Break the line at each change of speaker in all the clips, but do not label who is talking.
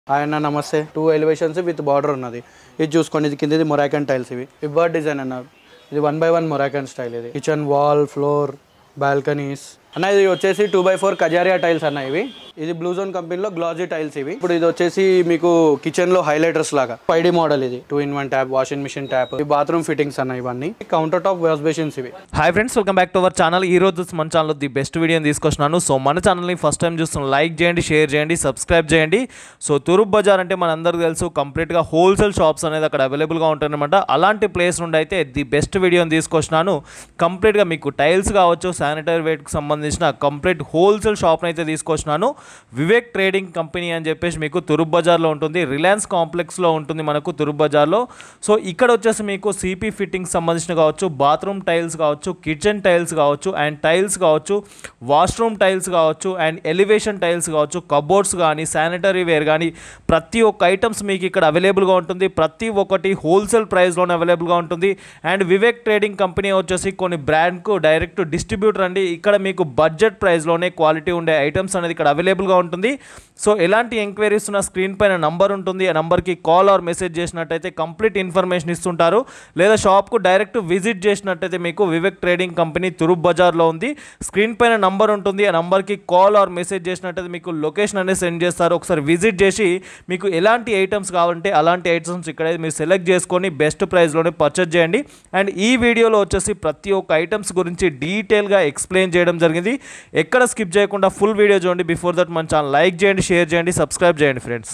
ఆయన నమస్తే two elevations with border ఉన్నది ఇది చూసుకోండి ఇది కిందది మొరాకన్ టైల్స్ ఇవి ఇవ్వర్ డిజైన్ అన్న ఇది one by one Moroccan style ఇది కిచెన్ వాల్ ఫ్లోర్ బాల్కనీస్ అన్న ఇది వచ్చేసి two by four Kajaria tiles అన్న ఇవి ఇది బ్లూ జోన్ కంపెనీలో గ్లాజీ టైల్స్ ఇవి ఇప్పుడు ఇది వచ్చేసి మీకు కిచెన్ లో హైలైటర్స్ లాగా ఫైవ్ మోడల్ ఇది two in one tap washing machine tap bathroom fittings అన్న ఇవన్నీ కౌంటర్ టాప్ వాష్ బేసిన్స్ ఇవి
hi friends welcome back to our channel ఈ రోజు మన ఛానల్లో ది బెస్ట్ వీడియోని తీసుకొచ్చినాను సో మన ఛానల్ని ఫస్ట్ టైం చూస్తున్న లైక్ చేయండి షేర్ చేయండి సబ్స్క్రైబ్ చేయండి సో తూర్పు బజార్ అంటే మనందరికీ తెలుసు కంప్లీట్గా హోల్సేల్ షాప్స్ అనేది అక్కడ అవైలబుల్గా ఉంటాయన్నమాట అలాంటి ప్లేస్ నుండి అయితే ది బెస్ట్ వీడియోని తీసుకొచ్చినాను కంప్లీట్గా మీకు టైల్స్ కావచ్చు శానిటరీ వేట్కి సంబంధించిన కంప్లీట్ హోల్సేల్ షాప్ని అయితే తీసుకొచ్చినాను వివేక్ ట్రేడింగ్ కంపెనీ అని చెప్పేసి మీకు తురుబ్ బజార్లో ఉంటుంది రిలయన్స్ కాంప్లెక్స్లో ఉంటుంది మనకు తురుబ్ బజార్లో సో ఇక్కడ వచ్చేసి మీకు సిపి ఫిట్టింగ్ సంబంధించిన కావచ్చు బాత్రూమ్ టైల్స్ కావచ్చు కిచెన్ టైల్స్ కావచ్చు అండ్ టైల్స్ కావచ్చు వాష్రూమ్ టైల్స్ కావచ్చు అండ్ ఎలివేషన్ టైల్స్ కావచ్చు కబోర్డ్స్ కానీ శానిటరీ వేర్ కానీ ప్రతి ఒక్క ఐటమ్స్ మీకు ఇక్కడ అవైలబుల్గా ఉంటుంది ప్రతి ఒక్కటి హోల్సేల్ ప్రైస్లోనే అవైలబుల్గా ఉంటుంది అండ్ వివేక్ ట్రేడింగ్ కంపెనీ వచ్చేసి కొన్ని బ్రాండ్కు డైరెక్ట్ డిస్ట్రిబ్యూటర్ అండి ఇక్కడ మీకు బడ్జెట్ ప్రైస్లోనే క్వాలిటీ ఉండే ఐటమ్స్ అనేది ఇక్కడ అవైలబుల్గా ఉంటుంది సో ఎలాంటి ఎంక్వైరీస్ ఉన్న స్క్రీన్ పైన నంబర్ ఉంటుంది ఆ నంబర్కి కాల్ ఆర్ మెసేజ్ చేసినట్టయితే కంప్లీట్ ఇన్ఫర్మేషన్ ఇస్తుంటారు లేదా షాప్కు డైరెక్ట్ విజిట్ చేసినట్టయితే మీకు వివేక్ ట్రేడింగ్ కంపెనీ తురుబ్ బజార్లో ఉంది స్క్రీన్ పైన నంబర్ ఉంటుంది ఆ నంబర్కి కాల్ ఆర్ మెసేజ్ చేసినట్టయితే మీకు లొకేషన్ అనేది సెండ్ చేస్తారు ఒకసారి విజిట్ చేసి మీకు ఎలాంటి ఐటమ్స్ కావాలంటే అలాంటి ఐటమ్స్ ఇక్కడ మీరు సెలెక్ట్ చేసుకొని బెస్ట్ ప్రైస్లోనే పర్చేజ్ చేయండి అండ్ ఈ వీడియోలో వచ్చేసి ప్రతి ఒక్క ఐటమ్స్ గురించి డీటెయిల్గా ఎక్స్ప్లెయిన్ చేయడం జరిగింది ఎక్కడ స్కిప్ చేయకుండా ఫుల్ వీడియో చూడండి బిఫోర్ దట్ మన ఛానల్ లైక్ చేయండి షేర్ చేయండి సబ్స్క్రైబ్ చేయండి ఫ్రెండ్స్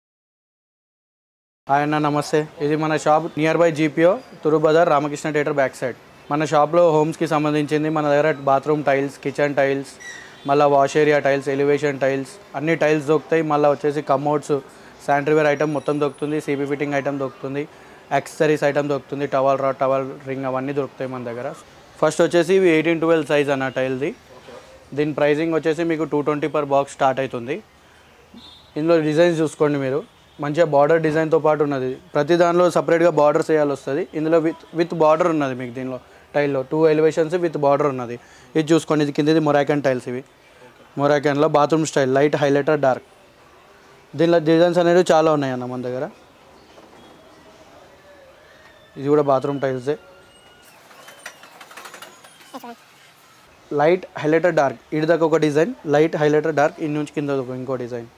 ఆయన నమస్తే ఇది మన షాప్ నియర్ బై జీపీఓ తురు బజార్ రామకృష్ణ థియేటర్ బ్యాక్ సైడ్ మన షాప్లో హోమ్స్కి సంబంధించింది మన దగ్గర బాత్రూమ్ టైల్స్ కిచెన్ టైల్స్ మళ్ళీ wash area tiles elevation tiles అన్ని టైల్స్ దొరుకుతాయి మళ్ళీ వచ్చేసి కమోడ్స్ శానిటరీవేర్ ఐటమ్ మొత్తం దొరుకుతుంది సీపీ ఫిట్టింగ్ ఐటమ్ దొరుకుతుంది యాక్సెసరీస్ ఐటమ్ దొరుకుతుంది టవల్ రాడ్ టవల్ రింగ్ అవన్నీ దొరుకుతాయి మన దగ్గర ఫస్ట్ వచ్చేసి ఇవి ఎయిటీన్ ట్వెల్వ్ సైజ్ అన్న టైల్ది దీని ప్రైజింగ్ వచ్చేసి మీకు two twenty per box start అవుతుంది ఇందులో డిజైన్స్ చూసుకోండి మీరు మంచిగా బార్డర్ డిజైన్తో పాటు ఉన్నది ప్రతి దానిలో సపరేట్గా బార్డర్స్ వేయాలి వస్తుంది ఇందులో విత్ విత్ బార్డర్ ఉన్నది మీకు దీనిలో టైల్లో టూ ఎలివేషన్స్ విత్ బార్డర్ ఉన్నది ఇది చూసుకోండి ఇది కిందది మొరాకన్ టైల్స్ ఇవి మొరాకన్లో bathroom style light highlighter dark దీనిలో డిజైన్స్ అనేవి చాలా ఉన్నాయి అన్న మన దగ్గర ఇది కూడా బాత్రూమ్ టైల్సే లైట్ హైలైటర్ డార్క్ ఇటు దాకా ఒక డిజైన్ లైట్ హైలైటర్ డార్క్ ఇన్ని నుంచి కింద ఒక ఇంకో డిజైన్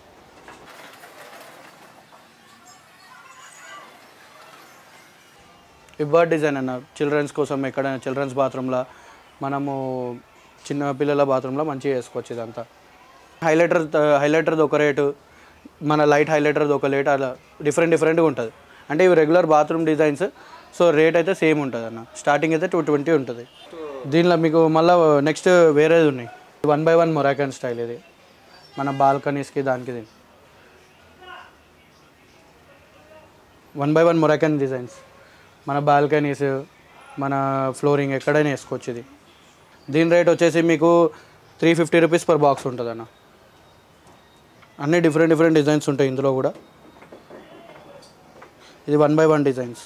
ఇవ్వర్ డిజైన్ అన్న చిల్డ్రన్స్ కోసం ఎక్కడైనా చిల్డ్రన్స్ బాత్రూంలో మనము చిన్న పిల్లల బాత్రూంలో మంచిగా వేసుకోవచ్చు ఇదంతా హైలైటర్ హైలైటర్ది ఒక రేటు మన లైట్ హైలైటర్ది ఒక రేట్ అలా డిఫరెంట్ డిఫరెంట్గా ఉంటుంది అంటే ఇవి regular bathroom designs so rate అయితే సేమ్ ఉంటుంది అన్న స్టార్టింగ్ అయితే టూ ట్వంటీ ఉంటుంది దీనిలో మీకు మళ్ళీ నెక్స్ట్ వేరేది ఉన్నాయి one by one Moroccan style ఇది మన బాల్కనీస్కి దానికి దీనికి one by one Moroccan designs మన బాల్కనీస్ మన ఫ్లోరింగ్ ఎక్కడైనా వేసుకోవచ్చు ఇది దీని రేట్ వచ్చేసి మీకు three fifty rupees per box ఉంటుంది అన్న అన్ని డిఫరెంట్ డిఫరెంట్ డిజైన్స్ ఉంటాయి ఇందులో కూడా ఇది one by one designs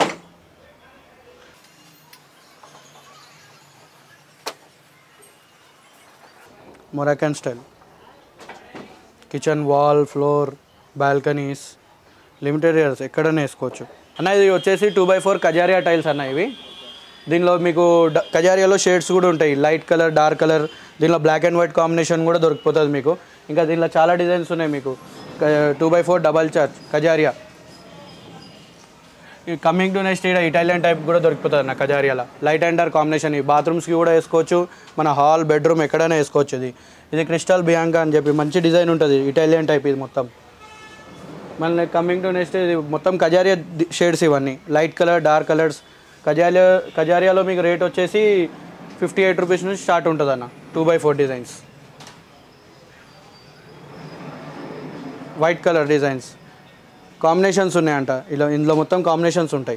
Moroccan style kitchen wall floor balconies limited years ఎక్కడైనా వేసుకోవచ్చు అన్న ఇది వచ్చేసి two by four Kajaria tiles అన్న ఇవి దీనిలో మీకు డ- కజారియాలో షేడ్స్ కూడా ఉంటాయి లైట్ కలర్ డార్క్ కలర్ దీనిలో బ్లాక్ అండ్ వైట్ కాంబినేషన్ కూడా దొరికిపోతుంది మీకు ఇంకా దీనిలో చాలా డిజైన్స్ ఉన్నాయి మీకు two by four double charge Kajaria coming to next ఇక్కడ ఇటాలియన్ టైప్ కూడా దొరికిపోతుంది అన్న కజారియాలో లైట్ అండ్ డార్క్ కాంబినేషన్ ఈ బాత్రూమ్స్కి కూడా వేసుకోవచ్చు మన హాల్ బెడ్రూమ్ ఎక్కడైనా వేసుకోవచ్చు ఇది ఇది క్రిస్టల్ బియాంకా అని చెప్పి మంచి డిజైన్ ఉంటుంది ఇటాలియన్ టైప్ ఇది మొత్తం మళ్ళీ కమింగ్ టు నెక్స్ట్ ఇది మొత్తం కజారియా షేడ్స్ ఇవన్నీ light colour dark colours Kajaria కజారియాలో మీకు రేట్ వచ్చేసి ఫిఫ్టీ ఎయిట్ రూపీస్ నుంచి స్టార్ట్ ఉంటుంది అన్న two by four designs white colour designs combinations ఉన్నాయంట ఇలా ఇందులో మొత్తం కాంబినేషన్స్ ఉంటాయి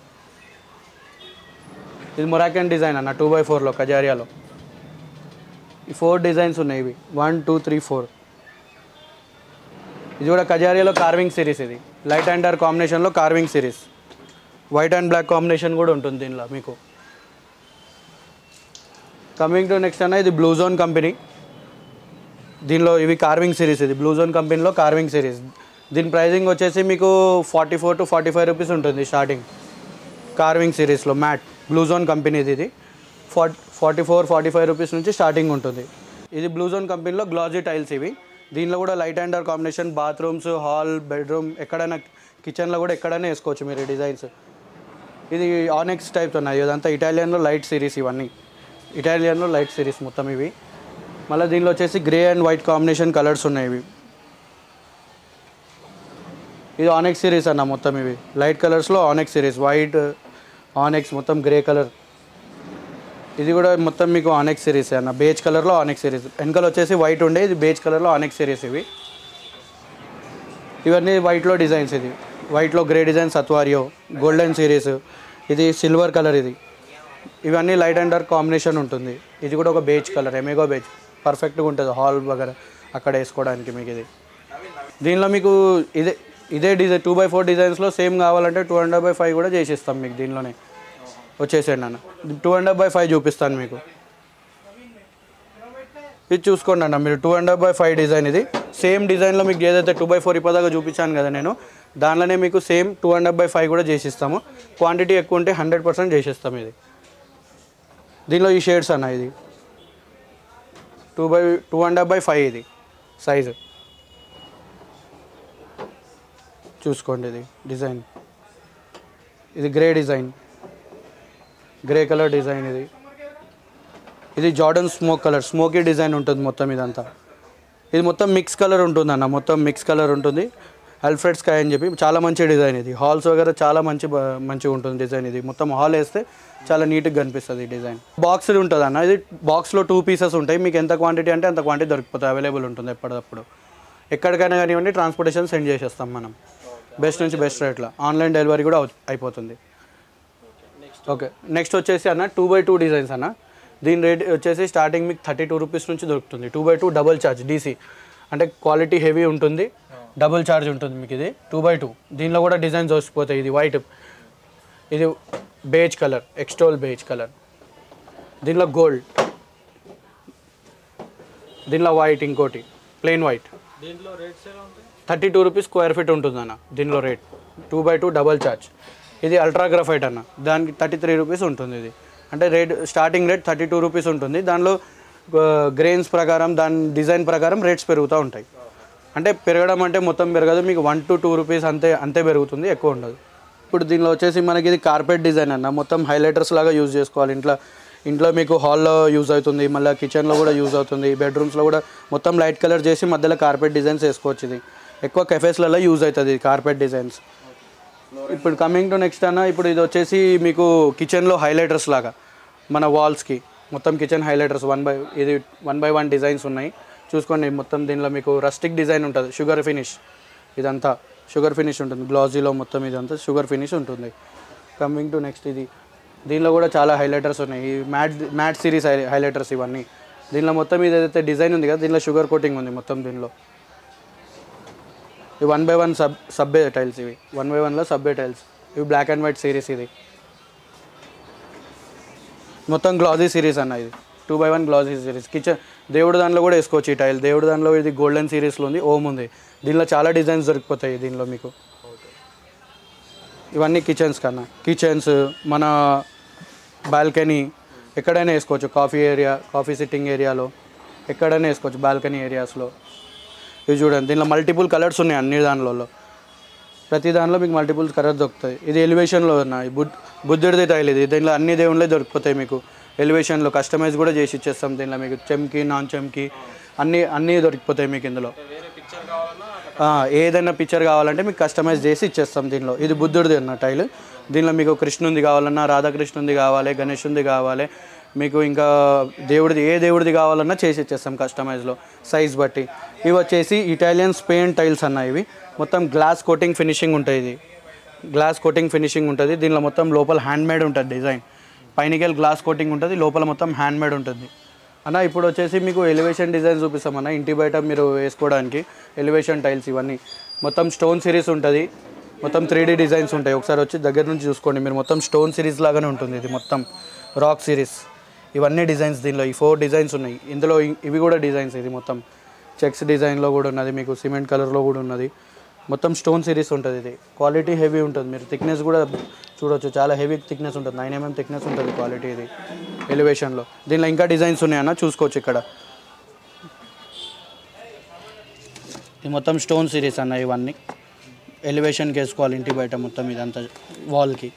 ఇది మొరాకన్ డిజైన్ అన్న టూ బై ఫోర్లో కజారియాలో ఈ ఫోర్ డిజైన్స్ ఉన్నాయి ఇవి వన్ టూ త్రీ ఫోర్ ఇది కూడా కజారియాలో కార్వింగ్ సిరీస్ ఇది లైట్ అండ్ డార్క్ కాంబినేషన్లో carving series white and black combination కూడా ఉంటుంది దీనిలో మీకు కమింగ్ టు నెక్స్ట్ అన్న ఇది బ్లూ జోన్ కంపెనీ దీనిలో ఇవి కార్వింగ్ సిరీస్ ఇది బ్లూ జోన్ కంపెనీలో కార్వింగ్ సిరీస్ దీని ప్రైజింగ్ వచ్చేసి మీకు forty four to forty five rupees ఉంటుంది స్టార్టింగ్ కార్వింగ్ సిరీస్లో మ్యాట్ బ్లూ జోన్ కంపెనీది ఇది forty forty four forty five rupees నుంచి స్టార్టింగ్ ఉంటుంది ఇది బ్లూ జోన్ కంపెనీలో గ్లాజీ టైల్స్ ఇవి దీనిలో కూడా light and dark combination bathrooms hall bedroom ఎక్కడైనా కిచెన్లో కూడా ఎక్కడైనా వేసుకోవచ్చు మీరు ఈ డిజైన్స్ ఇది ఆనెక్స్ టైప్స్ ఉన్నాయి ఇదంతా ఇటాలియన్లో లైట్ సిరీస్ ఇవన్నీ ఇటాలియన్లో లైట్ సిరీస్ మొత్తం ఇవి మళ్ళీ దీనిలో వచ్చేసి grey and white combination colours ఉన్నాయి ఇవి ఇది ఆనెక్స్ సిరీస్ అన్న మొత్తం ఇవి లైట్ కలర్స్లో ఆనెక్స్ సిరీస్ వైట్ ఆనెక్స్ మొత్తం గ్రే కలర్ ఇది కూడా మొత్తం మీకు ఆనెక్స్ సిరీస్ అన్న బేజ్ కలర్లో ఆనెక్స్ సిరీస్ వెనకాల వచ్చేసి వైట్ ఉండే ఇది బేజ్ కలర్లో ఆనెక్స్ సిరీస్ ఇవి ఇవన్నీ వైట్లో డిజైన్స్ ఇది వైట్లో grey design statuario golden series ఇది సిల్వర్ కలర్ ఇది ఇవన్నీ లైట్ అండ్ డార్క్ కాంబినేషన్ ఉంటుంది ఇది కూడా ఒక బేజ్ కలర్ ఎమేగో బేజ్ పర్ఫెక్ట్గా ఉంటుంది హాల్ వగర అక్కడ వేసుకోవడానికి మీకు ఇది దీనిలో మీకు ఇదే ఇదే డిజైన్ టూ బై ఫోర్ డిజైన్స్లో సేమ్ కావాలంటే టూ హండ్రెడ్ బై ఫైవ్ కూడా చేసిస్తాం మీకు దీనిలోనే వచ్చేసేయండి అన్న టూ హండ్రెడ్ బై ఫైవ్ చూపిస్తాను మీకు ఇది చూసుకోండి అన్న మీరు two hundred by five design ఇది సేమ్ డిజైన్లో మీకు ఏదైతే టూ బై ఫోర్ ఇప్పటిదాకా చూపించాను కదా నేను దానిలోనే మీకు same two hundred by five కూడా చేసిస్తాము క్వాంటిటీ ఎక్కువ ఉంటే హండ్రెడ్ పర్సెంట్ చేసిస్తాం ఇది దీనిలో ఈ షేడ్స్ అన్న ఇది two by two hundred by five ఇది సైజు చూసుకోండి ఇది డిజైన్ ఇది grey design grey colour design ఇది ఇది Jordan smoke colour smoky design ఉంటుంది మొత్తం ఇదంతా ఇది మొత్తం మిక్స్ కలర్ ఉంటుంది అన్న మొత్తం మిక్స్ కలర్ ఉంటుంది అల్ఫ్రెడ్ స్కై అని చెప్పి చాలా మంచి డిజైన్ ఇది హాల్స్ వగేరా చాలా మంచి బ- మంచిగా ఉంటుంది డిజైన్ ఇది మొత్తం హాల్ వేస్తే చాలా నీట్గా కనిపిస్తుంది ఈ డిజైన్ బాక్స్ ఉంటుంది అన్న ఇది బాక్స్లో టూ పీసెస్ ఉంటాయి మీకు ఎంత క్వాంటిటీ అంటే అంత క్వాంటిటీ దొరికిపోతుంది అవైలబుల్ ఉంటుంది ఎప్పటికప్పుడు ఎక్కడికైనా కానివ్వండి ట్రాన్స్పోర్టేషన్ సెండ్ చేసేస్తాం మనం బెస్ట్ నుంచి బెస్ట్ రేట్లో ఆన్లైన్ డెలివరీ కూడా అవు- అయిపోతుంది ఓకే నెక్స్ట్ వచ్చేసి అన్న టూ బై టూ డిజైన్స్ అన్న దీని రేట్ వచ్చేసి స్టార్టింగ్ మీకు థర్టీ టూ రూపీస్ నుంచి దొరుకుతుంది two by two double charge DC అంటే క్వాలిటీ హెవీ ఉంటుంది డబుల్ ఛార్జ్ ఉంటుంది మీకు ఇది టూ బై టూ దీనిలో కూడా డిజైన్స్ వచ్చిపోతాయి ఇది వైట్ ఇది బేజ్ కలర్ ఎక్స్టోల్ బేజ్ కలర్ దీనిలో గోల్డ్ దీనిలో వైట్ ఇంకోటి ప్లెయిన్ వైట్
దీంట్లో రేట్స్ ఎలా ఉంటాయి
thirty two rupees square feet ఉంటుంది అన్న దీనిలో rate two by two double charge ఇది అల్ట్రా గ్రఫైట్ అన్న దానికి థర్టీ త్రీ రూపీస్ ఉంటుంది ఇది అంటే rate starting rate thirty two rupees ఉంటుంది దానిలో గ్రెయిన్స్ ప్రకారం దాని డిజైన్ ప్రకారం రేట్స్ పెరుగుతూ ఉంటాయి అంటే పెరగడం అంటే మొత్తం పెరగదు మీకు వన్ టు టూ రూపీస్ అంతే అంతే పెరుగుతుంది ఎక్కువ ఉండదు ఇప్పుడు దీనిలో వచ్చేసి మనకి ఇది కార్పెట్ డిజైన్ అన్న మొత్తం హైలైటర్స్ లాగా యూజ్ చేసుకోవాలి ఇంట్లో ఇంట్లో మీకు హాల్లో యూజ్ అవుతుంది మళ్ళీ కిచెన్లో కూడా యూజ్ అవుతుంది బెడ్రూమ్స్లో కూడా మొత్తం లైట్ కలర్ చేసి మధ్యలో కార్పెట్ డిజైన్స్ వేసుకోవచ్చు ఇది ఎక్కువ కెఫేస్లలో యూజ్ అవుతుంది ఈ కార్పెట్ డిజైన్స్ ఇప్పుడు కమింగ్ టు నెక్స్ట్ అన్న ఇప్పుడు ఇది వచ్చేసి మీకు కిచెన్లో హైలైటర్స్ లాగా మన వాల్స్కి మొత్తం కిచెన్ హైలైటర్స్ వన్ బై ఇది వన్ బై వన్ డిజైన్స్ ఉన్నాయి చూసుకోండి మొత్తం దీనిలో మీకు రస్టిక్ డిజైన్ ఉంటుంది షుగర్ ఫినిష్ ఇదంతా షుగర్ ఫినిష్ ఉంటుంది గ్లాజీలో మొత్తం ఇదంతా షుగర్ ఫినిష్ ఉంటుంది కమింగ్ టు నెక్స్ట్ ఇది దీనిలో కూడా చాలా హైలైటర్స్ ఉన్నాయి ఈ మ్యాట్ మ్యాట్ సిరీస్ హైలైటర్స్ ఇవన్నీ దీనిలో మొత్తం ఇది ఏదైతే డిజైన్ ఉంది కదా దీనిలో షుగర్ కోటింగ్ ఉంది మొత్తం దీనిలో ఇవి వన్ బై వన్ సబ్ సబ్బే టైల్స్ ఇవి వన్ బై వన్లో సబ్బే టైల్స్ ఇవి బ్లాక్ అండ్ వైట్ సిరీస్ ఇది మొత్తం గ్లాజీ సిరీస్ అన్న ఇది two by one glossy series kitchen దేవుడు దానిలో కూడా వేసుకోవచ్చు ఈ టైల్ దేవుడు దానిలో ఇది గోల్డెన్ సిరీస్లో ఉంది ఓమ్ ఉంది దీనిలో చాలా డిజైన్స్ దొరికిపోతాయి దీనిలో మీకు ఇవన్నీ కిచెన్స్ కన్నా కిచెన్స్ మన బాల్కనీ ఎక్కడైనా వేసుకోవచ్చు కాఫీ ఏరియా కాఫీ సిట్టింగ్ ఏరియాలో ఎక్కడైనా వేసుకోవచ్చు బాల్కనీ ఏరియాస్లో ఇవి చూడండి దీనిలో మల్టిపుల్ కలర్స్ ఉన్నాయి అన్ని దానిలో ప్రతి దానిలో మీకు మల్టిపుల్ కలర్స్ దొరుకుతాయి ఇది ఎలివేషన్లో ఉన్నాయి బుద్ధ బుద్ధుడిది టైల్ ఇది దీనిలో అన్ని దేవుళ్ళే దొరికిపోతాయి మీకు ఎలివేషన్లో కస్టమైజ్ కూడా చేసి ఇచ్చేస్తాం దీనిలో మీకు చెమ్కి నాన్ చెమ్కి అన్నీ అన్నీ దొరికిపోతాయి మీకు ఇందులో
వేరే పిక్చర్ కావాలన్నా
ఆ, ఏదైనా పిక్చర్ కావాలంటే మీకు కస్టమైజ్ చేసి ఇచ్చేస్తాం దీనిలో ఇది బుద్ధుడిది అన్న టైల్ దీనిలో మీకు కృష్ణుంది కావాలన్నా రాధాకృష్ణుంది కావాలి గణేషుంది కావాలి మీకు ఇంకా దేవుడిది ఏ దేవుడిది కావాలన్నా చేసి ఇచ్చేస్తాం కస్టమైజ్లో సైజ్ బట్టి ఇవి వచ్చేసి ఇటాలియన్ స్పెయిన్ టైల్స్ అన్న ఇవి మొత్తం గ్లాస్ కోటింగ్ ఫినిషింగ్ ఉంటుంది ఇది గ్లాస్ కోటింగ్ ఫినిషింగ్ ఉంటుంది దీనిలో మొత్తం లోపల హ్యాండ్ మేడ్ ఉంటుంది డిజైన్ పైనకెళ్ళి గ్లాస్ కోటింగ్ ఉంటుంది లోపల మొత్తం హ్యాండ్ మేడ్ ఉంటుంది అన్న ఇప్పుడు వచ్చేసి మీకు ఎలివేషన్ డిజైన్ చూపిస్తామన్న ఇంటి బయట మీరు వేసుకోవడానికి ఎలివేషన్ టైల్స్ ఇవన్నీ మొత్తం స్టోన్ సిరీస్ ఉంటుంది మొత్తం త్రీ డిజైన్స్ ఉంటాయి ఒకసారి వచ్చి దగ్గర నుంచి చూసుకోండి మీరు మొత్తం స్టోన్ సిరీస్ లాగానే ఉంటుంది ఇది మొత్తం రాక్ సిరీస్ ఇవన్నీ డిజైన్స్ దీనిలో ఈ ఫోర్ డిజైన్స్ ఉన్నాయి ఇందులో ఇ- ఇవి కూడా డిజైన్స్ ఇది మొత్తం చెక్స్ డిజైన్లో కూడా ఉన్నది మీకు సిమెంట్ కలర్లో కూడా ఉన్నది మొత్తం స్టోన్ సిరీస్ ఉంటుంది ఇది క్వాలిటీ హెవీ ఉంటుంది మీరు థిక్నెస్ కూడా చూడొచ్చు చాలా హెవీ థిక్నెస్ ఉంటుంది నైన్ ఎంఎం థిక్నెస్ ఉంటుంది క్వాలిటీ ఇది ఎలివేషన్లో దీనిలో ఇంకా డిజైన్స్ ఉన్నాయన్న చూసుకోవచ్చు ఇక్కడ ఇది మొత్తం స్టోన్ సిరీస్ అన్న ఇవన్నీ ఎలివేషన్కి వేసుకోవాలి ఇంటి బయట మొత్తం ఇదంతా వాల్కి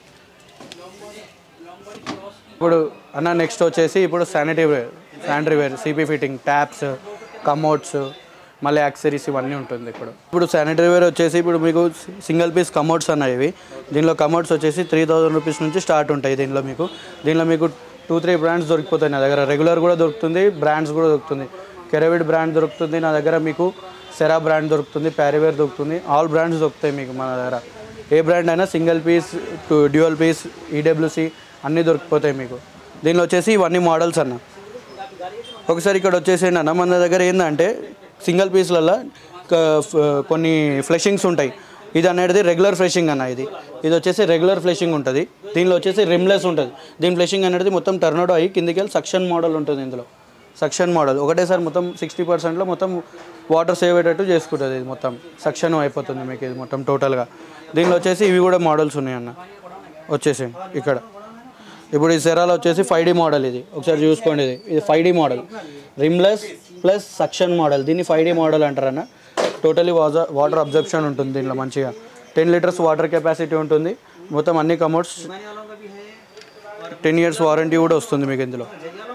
ఇప్పుడు అన్న నెక్స్ట్ వచ్చేసి ఇప్పుడు sanitary ware sanitary ware CP fitting taps commodes మళ్ళీ యాక్సరీస్ ఇవన్నీ ఉంటుంది ఇప్పుడు ఇప్పుడు శానిటరీ వేర్ వచ్చేసి ఇప్పుడు మీకు సింగిల్ పీస్ కమోడ్స్ అన్న ఇవి దీనిలో కమోడ్స్ వచ్చేసి త్రీ థౌజండ్ రూపీస్ నుంచి స్టార్ట్ ఉంటాయి దీనిలో మీకు దీనిలో మీకు టూ త్రీ బ్రాండ్స్ దొరికిపోతాయి నా దగ్గర రెగ్యులర్ కూడా దొరుకుతుంది బ్రాండ్స్ కూడా దొరుకుతుంది కెరవిడ్ బ్రాండ్ దొరుకుతుంది నా దగ్గర మీకు సెరా బ్రాండ్ దొరుకుతుంది ప్యారివేర్ దొరుకుతుంది ఆల్ బ్రాండ్స్ దొరుకుతాయి మీకు మన దగ్గర ఏ బ్రాండ్ అయినా single piece dual piece EWC అన్నీ దొరికిపోతాయి మీకు దీనిలో వచ్చేసి ఇవన్నీ మోడల్స్ అన్న ఒకసారి ఇక్కడ వచ్చేసి అన్న మన దగ్గర ఏంటంటే సింగిల్ పీస్లలో కొన్ని ఫ్లెషింగ్స్ ఉంటాయి ఇది అనేది రెగ్యులర్ ఫ్లెషింగ్ అన్న ఇది ఇది వచ్చేసి రెగ్యులర్ ఫ్లెషింగ్ ఉంటుంది దీనిలో వచ్చేసి రిమ్లెస్ ఉంటుంది దీని ఫ్లెషింగ్ అనేది మొత్తం టర్నోడో అయ్యి కిందికి వెళ్ళి సక్షన్ మోడల్ ఉంటుంది ఇందులో సక్షన్ మోడల్ ఒకటేసారి మొత్తం సిక్స్టీ పర్సెంట్లో మొత్తం వాటర్ సేవ్ అయ్యేటట్టు చేసుకుంటుంది ఇది మొత్తం సక్షన్ అయిపోతుంది మీకు ఇది మొత్తం టోటల్గా దీనిలో వచ్చేసి ఇవి కూడా మోడల్స్ ఉన్నాయన్న వచ్చేసి ఇక్కడ ఇప్పుడు ఈ సెరాలో వచ్చేసి ఫైవ్ డి మోడల్ ఇది ఒకసారి చూసుకోండి ఇది ఇది five D model rimless plus suction model దీన్ని ఫైవ్ డి మోడల్ అంటారన్న టోటలీ వాజర్ వాటర్ అబ్జర్ప్షన్ ఉంటుంది దీనిలో మంచిగా టెన్ లీటర్స్ వాటర్ కెపాసిటీ ఉంటుంది మొత్తం అన్ని కమోడ్స్ టెన్ ఇయర్స్ వారంటీ కూడా వస్తుంది మీకు ఇందులో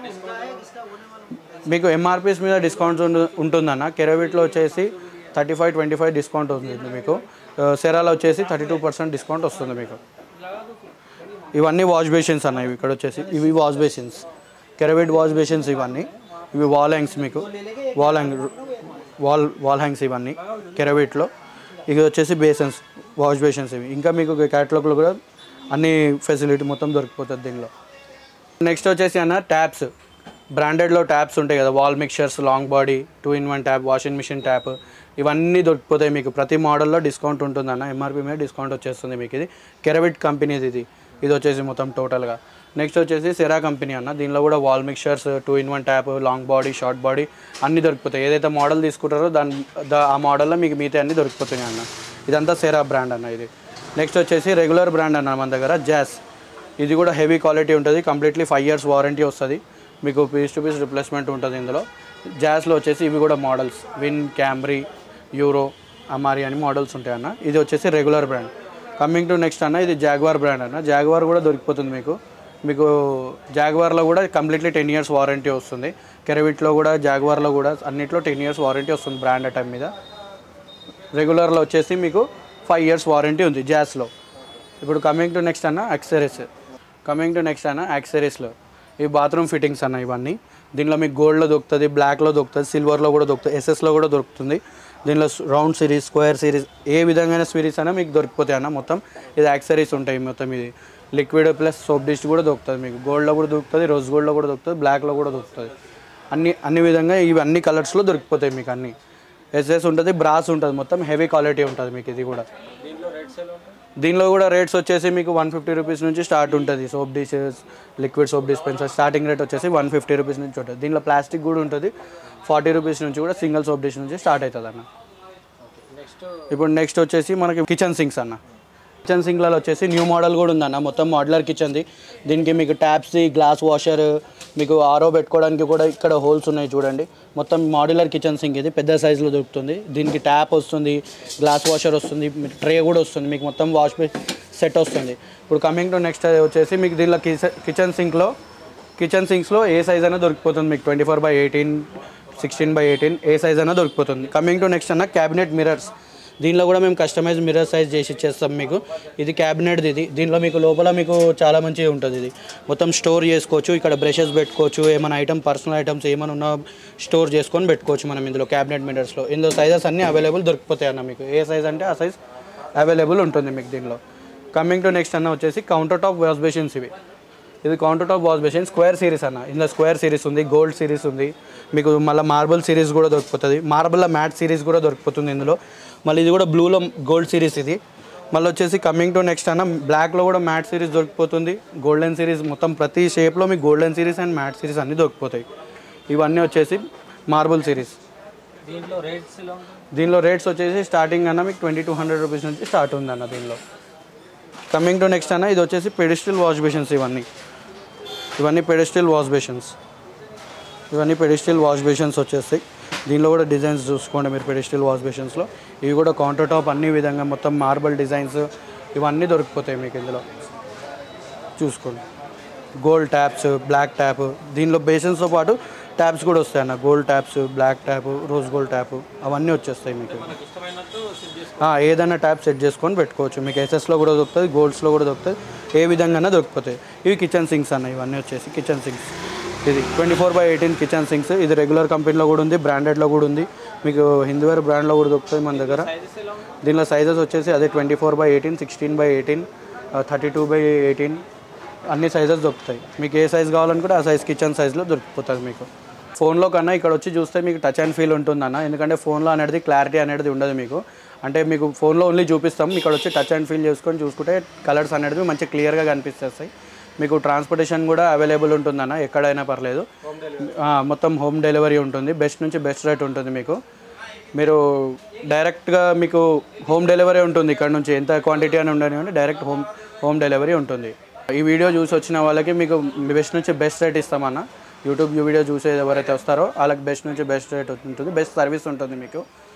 మీకు ఎంఆర్పీస్ మీద డిస్కౌంట్స్ ఉంటు- ఉంటుందన్న కెరవిట్లో వచ్చేసి thirty five twenty five discount ఉంటుంది మీకు ఆ, సెరాలో వచ్చేసి థర్టీ టూ పర్సెంట్ డిస్కౌంట్ వస్తుంది మీకు ఇవన్నీ వాష్ బేసిన్స్ అన్న ఇవి ఇక్కడ వచ్చేసి ఇవి wash basins Kerovit wash basins ఇవన్నీ ఇవి వాల్ హ్యాంగ్స్ మీకు wall hang wall wall hangs ఇవన్నీ కెరవిట్లో ఇవి వచ్చేసి బేసన్స్ వాష్ బేసిన్స్ ఇవి ఇంకా మీకు క్యాటలాగ్లో కూడా అన్ని ఫెసిలిటీ మొత్తం దొరికిపోతుంది దీనిలో నెక్స్ట్ వచ్చేసి అన్న ట్యాప్స్ బ్రాండెడ్లో ట్యాప్స్ ఉంటాయి కదా wall mixtures long body two in one tap washing machine tap ఇవన్నీ దొరికిపోతాయి మీకు ప్రతి మోడల్లో డిస్కౌంట్ ఉంటుంది అన్న ఎంఆర్పి మీద డిస్కౌంట్ వచ్చేస్తుంది మీకు ఇది కెరవిట్ కంపెనీది ఇది ఇది వచ్చేసి మొత్తం టోటల్గా నెక్స్ట్ వచ్చేసి సెరా కంపెనీ అన్న దీనిలో కూడా wall mixtures two in one tap long body short body అన్నీ దొరికిపోతాయి ఏదైతే మోడల్ తీసుకుంటారో దాని దా- ఆ మోడల్లో మీకు మిగతా అన్నీ దొరికిపోతాయి అన్న ఇదంతా సెరా బ్రాండ్ అన్న ఇది నెక్స్ట్ వచ్చేసి రెగ్యులర్ బ్రాండ్ అన్న మన దగ్గర జాస్ ఇది కూడా హెవీ క్వాలిటీ ఉంటుంది కంప్లీట్లీ ఫైవ్ ఇయర్స్ వారంటీ వస్తుంది మీకు పీస్ టు పీస్ రిప్లేస్మెంట్ ఉంటుంది ఇందులో జాస్లో వచ్చేసి ఇవి కూడా మోడల్స్ విన్ క్యామ్రీ యూరో అమారి అని మోడల్స్ ఉంటాయి అన్న ఇది వచ్చేసి regular brand coming to next అన్న ఇది జాగ్వార్ బ్రాండ్ అన్న జాగ్వార్ కూడా దొరికిపోతుంది మీకు మీకు జాగ్వార్లో కూడా కంప్లీట్లీ టెన్ ఇయర్స్ వారంటీ వస్తుంది కెరవిట్లో కూడా జాగ్వార్లో కూడా అన్నిట్లో టెన్ ఇయర్స్ వారంటీ వస్తుంది బ్రాండ్ టైం మీద రెగ్యులర్లో వచ్చేసి మీకు ఫైవ్ ఇయర్స్ వారంటీ ఉంది జాస్లో ఇప్పుడు కమింగ్ టు నెక్స్ట్ అన్న యాక్సరీస్ కమింగ్ టు నెక్స్ట్ అన్న యాక్సరీస్లో ఈ బాత్రూమ్ ఫిట్టింగ్స్ అన్న ఇవన్నీ దీనిలో మీకు గోల్డ్లో దొరుకుతుంది బ్లాక్లో దొరుకుతుంది సిల్వర్లో కూడా దొరుకుతుంది ఎస్ఎస్లో కూడా దొరుకుతుంది దీనిలో రౌండ్ సిరీస్ స్క్వేర్ సిరీస్ ఏ విధంగా సిరీస్ అయినా మీకు దొరికిపోతాయి అన్న మొత్తం ఇది యాక్సరీస్ ఉంటాయి మొత్తం ఇది లిక్విడ్ ప్లస్ సోప్ డిష్ కూడా దొరుకుతుంది మీకు గోల్డ్లో కూడా దొరుకుతుంది రోజ్ గోల్డ్లో కూడా దొరుకుతుంది బ్లాక్లో కూడా దొరుకుతుంది అన్ని అన్ని విధంగా ఇవి అన్ని కలర్స్లో దొరికిపోతాయి మీకు అన్ని ఎస్ఎస్ ఉంటుంది బ్రాస్ ఉంటుంది మొత్తం హెవీ క్వాలిటీ ఉంటుంది మీకు ఇది కూడా దీనిలో కూడా రేట్స్ వచ్చేసి మీకు వన్ ఫిఫ్టీ రూపీస్ నుంచి స్టార్ట్ ఉంటుంది soap dishes liquid soap dispenser starting rate వచ్చేసి వన్ ఫిఫ్టీ రూపీస్ నుంచి ఉంటుంది దీనిలో ప్లాస్టిక్ కూడా ఉంటుంది ఫార్టీ రూపీస్ నుంచి కూడా సింగిల్ సోప్ డిష్ నుంచి స్టార్ట్ అవుతుంది అన్న ఇప్పుడు నెక్స్ట్ వచ్చేసి మనకి కిచెన్ సింక్స్ అన్న కిచెన్ సింక్లలో వచ్చేసి న్యూ మోడల్ కూడా ఉందన్న మొత్తం మోడలర్ కిచెన్ది దీనికి మీకు ట్యాప్స్ గ్లాస్ వాషర్ మీకు ఆరో పెట్టుకోవడానికి కూడా ఇక్కడ హోల్స్ ఉన్నాయి చూడండి మొత్తం మాడ్యులర్ కిచెన్ సింక్ ఇది పెద్ద సైజులో దొరుకుతుంది దీనికి ట్యాప్ వస్తుంది గ్లాస్ వాషర్ వస్తుంది ట్రే కూడా వస్తుంది మీకు మొత్తం వాష్ సెట్ వస్తుంది ఇప్పుడు కమింగ్ టు నెక్స్ట్ వచ్చేసి మీకు దీనిలో కిచెన్ సింక్లో కిచెన్ సింక్స్లో ఏ సైజ్ అయినా దొరికిపోతుంది మీకు twenty four by eighteen sixteen by eighteen ఏ సైజ్ అయినా దొరికిపోతుంది కమింగ్ టు నెక్స్ట్ అన్న క్యాబినెట్ మిరర్స్ దీనిలో కూడా మేము కస్టమైజ్ మిర్రర్ సైజ్ చేసి ఇచ్చేస్తాం మీకు ఇది క్యాబినెట్ది ఇది దీనిలో మీకు లోపల మీకు చాలా మంచిగా ఉంటుంది ఇది మొత్తం స్టోర్ చేసుకోవచ్చు ఇక్కడ బ్రషెస్ పెట్టుకోవచ్చు ఏమైనా ఐటమ్ పర్సనల్ ఐటమ్స్ ఏమైనా ఉన్నా స్టోర్ చేసుకొని పెట్టుకోవచ్చు మనం ఇందులో క్యాబినెట్ మిర్రర్స్లో ఇందులో సైజెస్ అన్నీ అవైలబుల్ దొరికిపోతాయి అన్న మీకు ఏ సైజ్ అంటే ఆ సైజ్ అవైలబుల్ ఉంటుంది మీకు దీనిలో కమింగ్ టు నెక్స్ట్ అన్న వచ్చేసి కౌంటర్ టాప్ వాష్ బేసిన్స్ ఇవి ఇది counter top wash basin square series అన్న ఇందులో స్క్వేర్ సిరీస్ ఉంది గోల్డ్ సిరీస్ ఉంది మీకు మళ్ళీ మార్బుల్ సిరీస్ కూడా దొరికిపోతుంది మార్బుల్లో మ్యాట్ సిరీస్ కూడా దొరికిపోతుంది ఇందులో మళ్ళీ ఇది కూడా బ్లూలో గోల్డ్ సిరీస్ ఇది మళ్ళీ వచ్చేసి కమింగ్ టు నెక్స్ట్ అన్న బ్లాక్లో కూడా మ్యాట్ సిరీస్ దొరికిపోతుంది గోల్డెన్ సిరీస్ మొత్తం ప్రతి షేప్లో మీకు golden series and matte series అన్నీ దొరికిపోతాయి ఇవన్నీ వచ్చేసి మార్బుల్ సిరీస్
దీంట్లో రేట్స్ ఎలా ఉంటాయి
దీనిలో రేట్స్ వచ్చేసి స్టార్టింగ్ అన్న మీకు ట్వంటీ టూ హండ్రెడ్ రూపీస్ నుంచి స్టార్ట్ ఉంది అన్న దీనిలో కమింగ్ టు నెక్స్ట్ అన్న ఇది వచ్చేసి పెడిస్టిల్ వాష్ బేషన్స్ ఇవన్నీ ఇవన్నీ పెడిస్టిల్ వాష్ బేషన్స్ ఇవన్నీ పెడిస్టిల్ వాష్ బేషన్స్ వచ్చేస్తాయి దీనిలో కూడా డిజైన్స్ చూసుకోండి మీరు పెడిస్టిల్ వాష్ బేషన్స్లో ఇవి కూడా కౌంటర్ టాప్ అన్ని విధంగా మొత్తం మార్బల్ డిజైన్స్ ఇవన్నీ దొరికిపోతాయి మీకు ఇందులో చూసుకోండి గోల్డ్ ట్యాప్స్ బ్లాక్ ట్యాప్ దీనిలో బేషన్స్తో పాటు ట్యాప్స్ కూడా వస్తాయి అన్న gold taps black tap rose gold tap అవన్నీ వచ్చేస్తాయి మీకు
మనకి ఇష్టమైనట్టు సెట్ చేసుకో
ఆ, ఏదైనా ట్యాప్ సెట్ చేసుకొని పెట్టుకోవచ్చు మీకు ఎస్ఎస్లో కూడా దొరుకుతుంది గోల్డ్స్లో కూడా దొరుకుతుంది ఏ విధంగానే దొరికిపోతాయి ఇవి కిచెన్ సింక్స్ అన్న ఇవన్నీ వచ్చేసి కిచెన్ సింక్స్ ఇది twenty four by eighteen kitchen sinks ఇది రెగ్యులర్ కంపెనీలో కూడా ఉంది బ్రాండెడ్లో కూడా ఉంది మీకు హిందూవేర్ బ్రాండ్లో కూడా దొరుకుతుంది మన దగ్గర
సైజెస్ ఎలా ఉంటాయి
దీనిలో సైజెస్ వచ్చేసి అదే twenty four by eighteen sixteen by eighteen thirty two by eighteen అన్ని సైజెస్ దొరుకుతాయి మీకు ఏ సైజ్ కావాలనుకుంటే ఆ సైజ్ కిచెన్ సైజ్లో దొరికిపోతుంది మీకు ఫోన్లో కన్నా ఇక్కడ వచ్చి చూస్తే మీకు టచ్ అండ్ ఫీల్ ఉంటుందన్న ఎందుకంటే ఫోన్లో అనేది క్లారిటీ అనేది ఉండదు మీకు అంటే మీకు ఫోన్లో ఓన్లీ చూపిస్తాం ఇక్కడ వచ్చి టచ్ అండ్ ఫీల్ చేసుకొని చూసుకుంటే కలర్స్ అనేది మంచి క్లియర్గా కనిపిస్తాయి మీకు ట్రాన్స్పోర్టేషన్ కూడా అవైలబుల్ ఉంటుందన్న ఎక్కడైనా పర్లేదు ఆ, మొత్తం హోమ్ డెలివరీ ఉంటుంది బెస్ట్ నుంచి బెస్ట్ రేట్ ఉంటుంది మీకు మీరు డైరెక్ట్గా మీకు హోమ్ డెలివరీ ఉంటుంది ఇక్కడ నుంచి ఎంత క్వాంటిటీ అని ఉండని డైరెక్ట్ హోమ్ హోమ్ డెలివరీ ఉంటుంది ఈ వీడియో చూసి వచ్చిన వాళ్ళకి మీకు బెస్ట్ నుంచి బెస్ట్ రేట్ ఇస్తామన్న యూట్యూబ్ వీడియో చూసే ఎవరైతే వస్తారో వాళ్ళకి బెస్ట్ నుంచి బెస్ట్ రేట్ ఉంటుంది బెస్ట్ సర్వీస్ ఉంటుంది మీకు